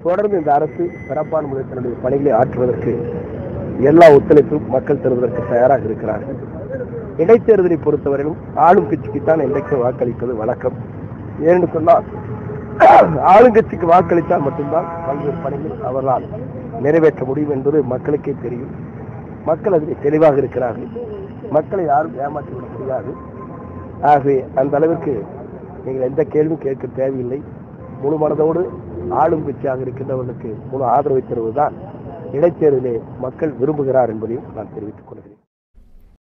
தொடர்ந்து இந்த அரசு சிறப்பான முறையில் தன்னுடைய பணிகளை ஆற்றுவதற்கு எல்லா ஒத்துழைப்பும் மக்கள் தருவதற்கு தயாராக இருக்கிறார்கள் இடைத்தேர்தலை பொறுத்தவரையிலும் ஆளும் கட்சிக்குத்தான் இன்றைக்கு வாக்களிப்பது வழக்கம் ஏன்னு சொன்னால் ஆளுங்கட்சிக்கு வாக்களித்தால் மட்டும்தான் பல்வேறு பணிகள் அவர்களால் நிறைவேற்ற முடியும் என்பது மக்களுக்கே தெரியும் மக்கள் அதில் தெளிவாக இருக்கிறார்கள் மக்களை யாரும் ஏமாற்றிவிட முடியாது ஆகவே அந்த அளவுக்கு நீங்கள் எந்த கேள்வியும் கேட்க தேவையில்லை முழு மனதோடு ஆளும் கட்சியாக இருக்கின்றவர்களுக்கு முழு ஆதரவை தருவதுதான் இடைத்தேர்தலே மக்கள் விரும்புகிறார் என்பதையும் நான் தெரிவித்துக் கொள்கிறேன்